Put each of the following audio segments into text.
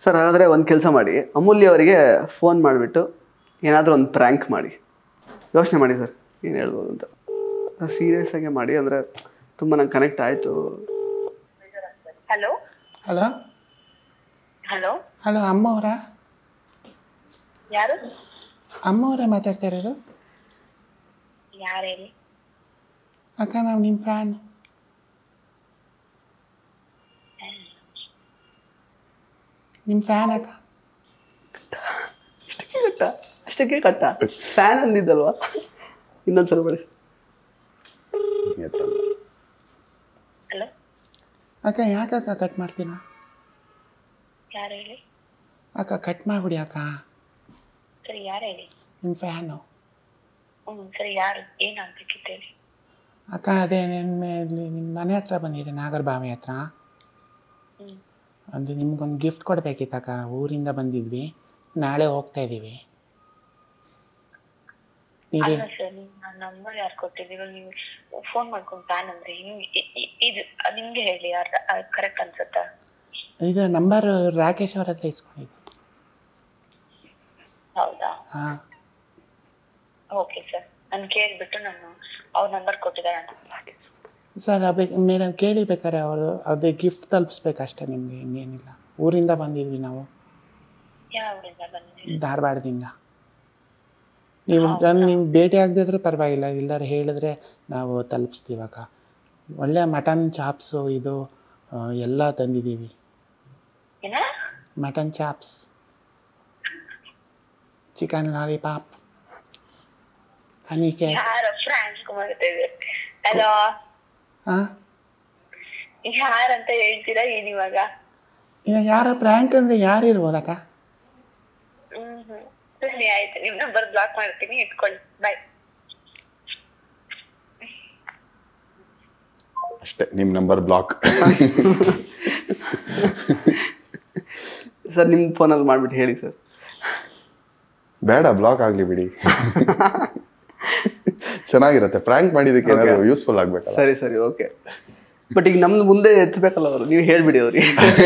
Sir ಹಾಗಾದರೆ ಒಂದು ಕೆಲಸ ಮಾಡಿ ಅಮೂಲ್ಯ ಅವರಿಗೆ ಫೋನ್ ಮಾಡಿಬಿಟ್ಟು ಏನಾದರೂ ಒಂದು ಪ್ರ್ಯಾಂಕ್ ಮಾಡಿ ಯೋಚನೆ ಮಾಡಿ ಸರ್ ಏನು ಹೇಳ್ಬೋದು ಅಂತ ಸೀರಿಯಸ್ ಆಗಿ ಮಾಡಿ ಅಂದರೆ ತುಂಬ ನಂಗೆ ಕನೆಕ್ಟ್ ಆಯಿತು ಹಲೋ ಹಲೋ ಹಲೋ ಹಲೋ ಅಮ್ಮ ಅವರಾ ಯಾರು ಅಮ್ಮ ಅವರೇ ಮಾತಾಡ್ತಾ ಇರೋದು ಯಾರು ಹೇಳಿ ಅಕ್ಕ ನಾವು ನಿಮ್ಮ ಫ್ಯಾನ್ ನಿಮ್ಮ ಫ್ಯಾನ್ ಅಕ್ಕ ಅಷ್ಟಕ್ಕೆ ಕಟ್ಟ ಅಷ್ಟಕ್ಕೆ ಕಟ್ಟ ಫ್ಯಾನ್ ಅಂದಿದ್ದಲ್ವಾ ಇನ್ನೊಂದ್ಸಲ ಬಳಿ ಹಲೋ ಅಕ್ಕ ಯಾಕಕ್ಕ ಕಟ್ ಮಾಡ್ತೀನ ಯಾರು ಹೇಳಿ ಅಕ್ಕ ಕಟ್ ಮಾಡಿಬಿಡಿ ಅಕ್ಕ ಸರಿ ಯಾರು ಹೇಳಿ ನಿಮ್ಮ ಫ್ಯಾನು ಹ್ಮ್ ಸರಿ ಯಾರು ಏನಾಗ್ಬೇಕಿತ್ತು ಹೇಳಿ ಅಕ್ಕ ಅದೇ ನಿಮ್ಮ ನಿಮ್ಮ ಮನೆ ಹತ್ರ ಬಂದಿದೆ ನಾಗರಬಾವಿ ಹತ್ರ ಹ್ಮ್ ಅದು ನಿಮ್ಗೊಂದು ಗಿಫ್ಟ್ ಕೊಡ್ಬೇಕಿತ್ತು ಅಕ್ಕ ಊರಿಂದ ಬಂದಿದ್ವಿ ನಾಳೆ ಹೋಗ್ತಾ ಇದ್ದೀವಿ ನೀವೇ ಅಲ್ಲ ಸರ್ ನನ್ನ ನಂಬರ್ ಯಾರು ಕೊಟ್ಟಿದ್ದೀರೋ ನೀವು ಫೋನ್ ಮಾಡ್ಕೊಂಡು ಪ್ಲಾನ್ ಅಂದ್ರೆ ಹಿಂಗ್ ಇ- ಇ- ಇದು ಅದ್ ನಿಮ್ಗೆ ಹೇಳಿ ಕರೆಕ್ಟ್ ಅನ್ಸುತ್ತಾ ಇದು ನಂಬರ್ ರಾಕೇಶ್ ಅವ್ರ ಹತ್ರ ಇಸ್ಕೊಂಡಿದ್ದು ಹೌದಾ ಹಾಂ ಓಕೆ ಸರ್ ನಾನು ಕೇಳ್ಬಿಟ್ಟು ನಾನು ಅವ್ರ ನಂಬರ್ ಕೊಟ್ಟಿದ್ದಾರೆ ಅಂತ ಸರ್ ಅದೇ ಮೇಡಮ್ ಕೇಳಿ ಬೇಕಾರೆ ಅವರು ಅದೇ ಗಿಫ್ಟ್ ತಲುಪಿಸ್ಬೇಕಷ್ಟೇ ನಿಮಗೆ ಇನ್ನೇನಿಲ್ಲ ಊರಿಂದ ಬಂದಿದ್ವಿ ನಾವು ಯಾವ ಊರಿಂದ ಬಂದಿದ್ದೀರಿ ಧಾರವಾಡದಿಂದ ನೀವು ನಾನು ನೀವು ಭೇಟಿ ಆಗದಿದ್ರೂ ಪರವಾಗಿಲ್ಲ ಇಲ್ಲದ್ರೆ ಹೇಳಿದ್ರೆ ನಾವು ತಲುಪಿಸ್ತೀವಾಗ ಒಳ್ಳೆ ಮಟನ್ ಚಾಪ್ಸು ಇದು ಆ, ಎಲ್ಲ ತಂದಿದ್ದೀವಿ ಏನ mutton chops chicken lollipop honey cake ಯಾರ ಫ್ರಾನ್ಸ್ ಮಾಡ್ತಿದ್ದೀರಿ ಹಲೋ ಹಾಂ ಯಾರಂತ ಹೇಳ್ತೀರಾ ಏನ್ ಇವಾಗ ಈಗ ಯಾರ ಪ್ರ್ಯಾಂಕ್ ಅಂದರೆ ಯಾರು ಇರ್ಬೋದಕ್ಕ ಹ್ಮ್ ಹ್ಮ್ ಸರಿ ಆಯ್ತು ನಿಮ್ ನಂಬರ್ ಬ್ಲಾಕ್ ಮಾಡ್ತೀನಿ ಇಟ್ಕೊಳ್ಳಿ ಬಾಯ್ ಅಷ್ಟೇ ನಿಮ್ಮ ನಂಬರ್ ಬ್ಲಾಕ್ ಸರ್ ನಿಮ್ಮ ಫೋನಲ್ಲಿ ಮಾಡಿಬಿಟ್ಟು ಹೇಳಿ ಸರ್ ಬೇಡ ಬ್ಲಾಕ್ ಆಗಲಿ ಬಿಡಿ ಚೆನ್ನಾಗಿರುತ್ತೆ ಪ್ರ್ಯಾಂಕ್ ಮಾಡಿದ್ದಕ್ಕೆ ಏನಾದ್ರು ಯೂಸ್ಫುಲ್ ಆಗ್ಬೇಕಲ್ಲ ಸರಿ ಸರಿ ಓಕೆ ಬಟ್ ಈಗ ನಮ್ದು ಮುಂದೆ ಎತ್ತಬೇಕಲ್ಲ ಅವರು ನೀವು ಹೇಳ್ಬಿಡಿ ಅವ್ರಿಗೆ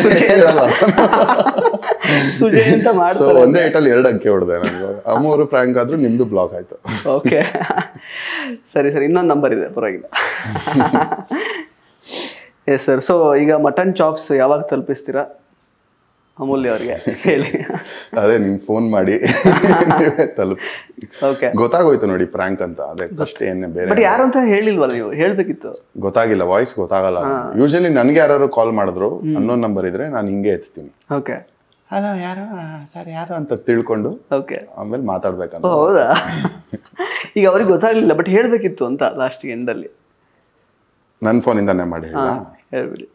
ಸುಜಯ್ ಅಂತ ಸೊ ಮಾಡ್ತಾರೆ ಒಂದೇ ಏಟಲ್ಲಿ ಎರಡು ಅಂಕೆ ಹೊಡೆದೆ ನನಗೆ ಅಮ್ಮವರು ಪ್ರ್ಯಾಂಕ್ ಆದ್ರೂ ನಿಮ್ದು ಬ್ಲಾಕ್ ಆಯ್ತು ಓಕೆ ಸರಿ ಸರಿ ಇನ್ನೊಂದು ನಂಬರ್ ಇದೆ ಪರವಾಗಿಲ್ಲ ಎಸ್ ಸರ್ ಸೊ ಈಗ ಮಟನ್ ಚಾಪ್ಸ್ ಯಾವಾಗ ತಲುಪಿಸ್ತೀರಾ ಅಮೂಲ್ಯ ಅವರಿಗೆ ಹೇಳಿ ಅದೇ ನಿಮ್ ಫೋನ್ ಮಾಡಿ ನೀವೇ ತಲುಪಿಸಿ ಓಕೆ ಗೊತ್ತಾಗೋಯ್ತು ನೋಡಿ ಪ್ರ್ಯಾಂಕ್ ಅಂತ ಅದೇ ಫಸ್ಟ್ ಏನೇ ಬೇರೆ ಬಟ್ ಯಾರು ಅಂತ ಹೇಳಿಲ್ವಲ್ಲ ನೀವು ಹೇಳ್ಬೇಕಿತ್ತು ಗೊತ್ತಾಗಿಲ್ಲ ವಾಯ್ಸ್ ಗೊತ್ತಾಗಲ್ಲ ಯೂಶಲಿ ನನ್ಗೆ ಯಾರು ಕಾಲ್ ಮಾಡಿದ್ರು ಅನ್ನೊಂದು ನಂಬರ್ ಇದ್ರೆ ನಾನು ಹಿಂಗೆ ಎತ್ತೀನಿ ಓಕೆ ಹಲೋ ಯಾರು ಸರ್ ಯಾರು ಅಂತ ತಿಳ್ಕೊಂಡು ಓಕೆ ಆಮೇಲೆ ಮಾತಾಡ್ಬೇಕಂತ ಓ ಹೌದಾ ಈಗ ಅವ್ರಿಗೆ ಗೊತ್ತಾಗ್ಲಿಲ್ಲ ಬಟ್ ಹೇಳ್ಬೇಕಿತ್ತು ಅಂತ ಲಾಸ್ಟ್ ಎಂಡಲ್ಲಿ ನನ್ನ ಫೋನಿಂದಾನೇ ಮಾಡಿ ಹೇಳ ಹೇಳ್ಬಿಡಿ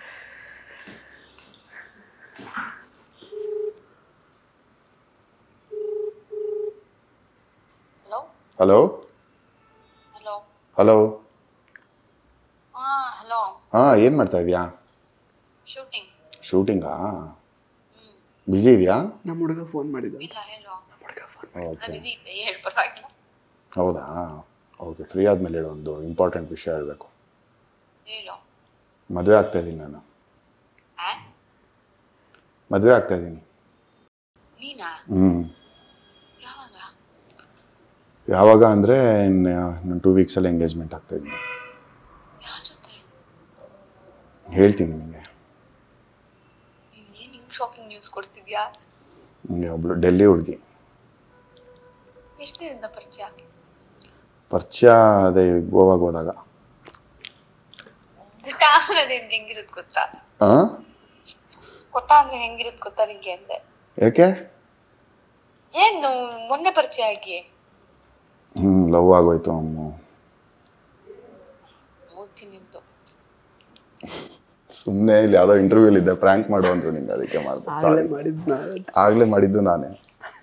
ಹಲೋ ಹಲೋ ಹಲೋ ಹಲೋ ಹಾ ಹಲೋ ಹಾ ಏನ್ ಮಾಡ್ತಾ ಇದೀಯಾ ಶೂಟಿಂಗ್ ಶೂಟಿಂಗಾ ಬಿಜಿ ಇದೆಯಾ ನಮ್ಮ ಹುಡುಗ ಫೋನ್ ಮಾಡಿದ ಇಲ್ಲ ಹೇಳು ಓಕೆ ಬಿಸಿ ಇದ್ದೆ ಹೇಳು ಪರವಾಗಿಲ್ಲ ಹೌದಾ ಓಕೆ ಫ್ರೀ ಆದ್ಮೇಲೆ ಹೇಳು ಒಂದು ಇಂಪಾರ್ಟೆಂಟ್ ವಿಷಯ ಹೇಳಬೇಕು ಹೇಳು ಮದುವೆ ಆಗ್ತಾ ಇದ್ದೀನಿ ನಾನು ಆ ಮದುವೆ ಆಗ್ತಾ ಇದ್ದೀನಿ ನೀನಾ ಹ್ಮ್ ಯಾವಾಗ ಯಾವಾಗ ಅಂದರೆ ಇನ್ನು ಟೂ ವೀಕ್ಸಲ್ಲಿ ಎಂಗೇಜ್ಮೆಂಟ್ ಆಗ್ತಾ ಇದ್ದೀನಿ ಯಾರ ಜೊತೆ ಹೇಳ್ತೀನಿ ನಿಮಗೆ ನೀನ್ ಏನ್ ಹಿಂಗ್ ಶಾಕಿಂಗ್ ನ್ಯೂಸ್ ಕೊಡ್ತಿದ್ಯಾ ನಿಮಗೆ ಒಬ್ಳು ಡೆಲ್ಲಿ ಹುಡುಗಿ ಎಷ್ಟು ದಿನದಿಂದ ಪರಿಚಯ ಪರಿಚಯ ಅದೇ ಗೋವಾಗೆ ಹೋದಾಗ ಗೊತ್ತಾ ಅಂದ್ರೆ ಹೆಂಗಿರುತ್ ಗೊತ್ತಾ ಹಾಂ ಗೊತ್ತಾ ಅಂದ್ರೆ ಹೆಂಗಿರುತ್ ಗೊತ್ತಾ ನಿಂಗೆ ಅಂದೆ ಯಾಕೆ ಏನು ಮೊನ್ನೆ ಪರಿಚಯ ಆಗಿ ಹ್ಞೂ ಲವ್ ಆಗೋಯ್ತು ಅಮ್ಮ ಮೂತಿ ನಿಂದು ಸುಮ್ಮನೆ ಇಲ್ಲಿ ಯಾವುದೋ ಇಂಟರ್ವ್ಯೂಲ್ ಇದ್ದೆ ಪ್ರ್ಯಾಂಕ್ ಮಾಡು ಅಂದ್ರು ನಿಂಗೆ ಅದಕ್ಕೆ ಮಾಡಿದೆ ಆಗಲೇ ಸಾರಿ ಮಾಡಿದ್ನ ಆಗಲೇ ಮಾಡಿದ್ದು ನಾನೇ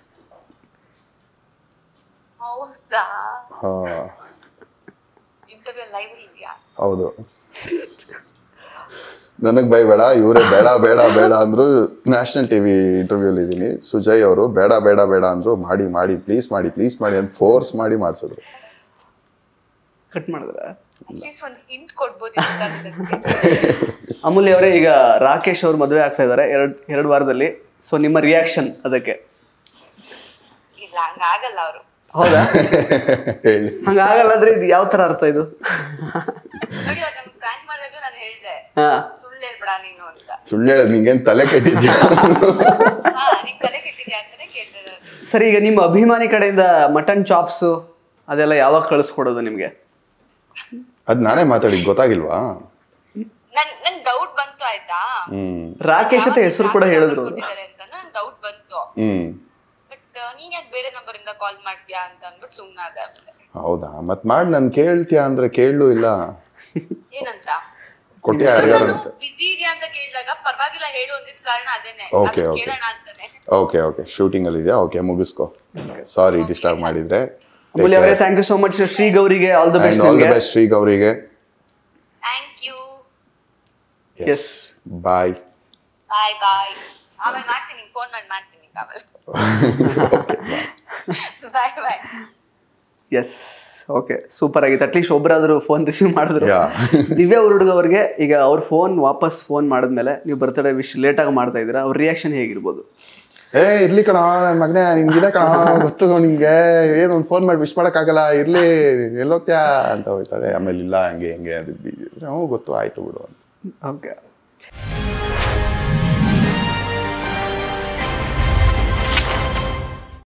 ಹೌದಾ ಹಾಂ ಇಂಟರ್ವ್ಯೂ ಲೈವ್ ಇದೆಯಾ ಹೌದು ನನಗೆ ಬೈಬೇಡ ಇವರೇ ಬೇಡ ಬೇಡ ಬೇಡ ಅಂದ್ರು ನ್ಯಾಷನಲ್ ಟಿವಿ ಇಂಟರ್ವ್ಯೂಲಿ ಇದ್ದೀನಿ ಸುಜಯ್ ಅವರು ಬೇಡ ಬೇಡ ಬೇಡ ಅಂದ್ರು ಮಾಡಿ ಮಾಡಿ ಪ್ಲೀಸ್ ಮಾಡಿ ಪ್ಲೀಸ್ ಮಾಡಿ ಅಂತ ಫೋರ್ಸ್ ಮಾಡಿ ಮಾಡಿಸಿದ್ರು ಕಟ್ ಮಾಡಿದ್ರ ಅಟ್ಲೀಸ್ಟ್ ಒಂದು ಹಿಂಟ್ ಕೊಡ್ಬೋದಿತ್ತು ತಾನೇ ನನ್ಗೆ. ಅಮೂಲ್ಯ ಅವರೇ ಈಗ ರಾಕೇಶ್ ಅವ್ರು ಮದುವೆ ಆಗ್ತಾ ಇದ್ದಾರೆ ಎರಡು ಎರಡು ವಾರದಲ್ಲಿ ಸೊ ನಿಮ್ಮ ರಿಯಾಕ್ಷನ್ ಅದಕ್ಕೆ ಇಲ್ಲ ಹಂಗಾಗಲ್ಲ ಅವರು ಹೌದಾ ಹೇಳಿ ಹಂಗಾಗಲ್ಲ ಅಂದ್ರೆ ಇದು ಯಾವ ತರ ಅರ್ಥ ಇದು ನೋಡಿ ಅವ್ರು ನಮ್ಗೆ ಪ್ರ್ಯಾಂಕ್ ಮಾಡಿದಾಗ ನಾನು ಹೇಳ್ದೆ ಹಾ ಸುಳ್ಳು ಹೇಳ್ಬೇಡ ನೀನು ಅಂತ ಸುಳ್ಳು ಹೇಳೋದು ನಿಂಗೇನು ತಲೆ ಕೆಟ್ಟಿದ್ಯಾ ಹಾ ನಿನ್ ತಲೆ ಕೆಟ್ಟಿದ್ಯಾ ಅಂತಾನೆ ಕೇಳ್ದೆ ನಾನು ಸರಿ ಈಗ ನಿಮ್ಮ ಅಭಿಮಾನಿ ಕಡೆಯಿಂದ ಮಟನ್ ಚಾಪ್ಸು ಅದೆಲ್ಲ ಯಾವಾಗ ಕಳಿಸ್ಕೊಡೋದು ನಿಮಗೆ ಅದು ನಾನೇ ಮಾತಾಡಿ ಗೊತ್ತಾಗಿಲ್ವಾ ನನ್ ನನ್ ಡೌಟ್ ಬಂತು ಆಯ್ತಾ ಹ್ಮ್ ರಾಕೇಶ್ ಅಂತ ಹೆಸರು ಕೂಡ ಹೇಳಿದ್ರು ಅವ್ರು. ಕೊಟ್ಟಿದ್ದಾರೆ ಅಂತ ನನ್ ಡೌಟ್ ಬಂತು ಹ್ಮ್ ಬಟ್ ನೀನ್ ಯಾಕೆ ಬೇರೆ ನಂಬರ್ ಇಂದ ಕಾಲ್ ಮಾಡ್ತೀಯಾ ಅಂತ ಅಂದ್ಬಿಟ್ಟು ಸುಮ್ನಾದೆ ಆಮೇಲೆ ಹೌದಾ ಮತ್ ಮಾಡಿ ನಾನು ಕೇಳ್ತೀಯಾ ಅಂದ್ರೆ ಕೇಳಲು ಇಲ್ಲ ಏನಂತ ಕೊಟ್ಟಿಯ ಯಾರಿಗಾರು ಅಂತ ಬಿಸಿ ಇದೆಯಾ ಅಂತ ಕೇಳಿದಾಗ ಪರವಾಗಿಲ್ಲ ಹೇಳು ಅಂದಿದ್ ಕಾರಣ ಅದೇನೆ Okay, ಅದನ್ನ okay. ಕೇಳೋಣ ಅಂತಾನೆ ಓಕೆ ಓಕೆ ಶೂಟಿಂಗ್ ಅಲ್ಲಿ ಇದೆಯಾ ಓಕೆ ಮುಗಿಸ್ಕೋ ಸಾರಿ ಡಿಸ್ಟರ್ಬ್ ಮಾಡಿದ್ರೆ ಅಮೂಲ್ಯ ಅವರೇ thank you so much Shri ಗೌರಿಗೆ all the best all the ನಿಮಗೆ ಬೆಸ್ಟ್ ಶ್ರೀ ಗೌರಿಗೆ thank you Yes. Bye bye bye ಆಮೇಲೆ ಮಾಡ್ತೀನಿ ಫೋನ್ ಮಾಡಿ ಮಾಡ್ತೀನಿ ಆಮೇಲೆ bye bye yes okay super ಆಗಿತ್ತು ಅಟ್ಲೀಸ್ಟ್ ಒಬ್ಬರಾದರೂ ಫೋನ್ ರಿಸೀವ್ ಮಾಡಿದ್ರು Yeah. ದಿವ್ಯಾ ಹುಡುಗ ಅವ್ರಿಗೆ ಈಗ ಅವ್ರ ಫೋನ್ ವಾಪಸ್ ಫೋನ್ ಮಾಡಿದ್ಮೇಲೆ ನೀವು ಬರ್ತಡೇ ವಿಶ್ ಲೇಟಾಗಿ ಮಾಡ್ತಾ ಇದ್ದೀರಾ ಅವ್ರ ರಿಯಾಕ್ಷನ್ ಹೇಗಿರ್ಬೋದು ಏ ಇರ್ಲಿ ಕಣ ನನ್ನ ಮಗನೇ ನಿನ್ಗಿದೆ ಕಣ ಗೊತ್ತು ನಿಂಗೆ ಏನು ಒಂದು ಫೋನ್ ಮಾಡಿ ವಿಶ್ ಮಾಡೋಕ್ಕಾಗಲ್ಲ ಇರ್ಲಿ ಎಲ್ಲೋಗ್ತ್ಯಾ ಅಂತ ಹೋಗ್ತಾಳೆ ಆಮೇಲೆ ಇಲ್ಲ ಹಂಗೆ ಹೆಂಗೆ ಅದು ಹ್ಞೂ ಗೊತ್ತು ಆಯ್ತು ಬಿಡು ಅಂತ ಓಕೆ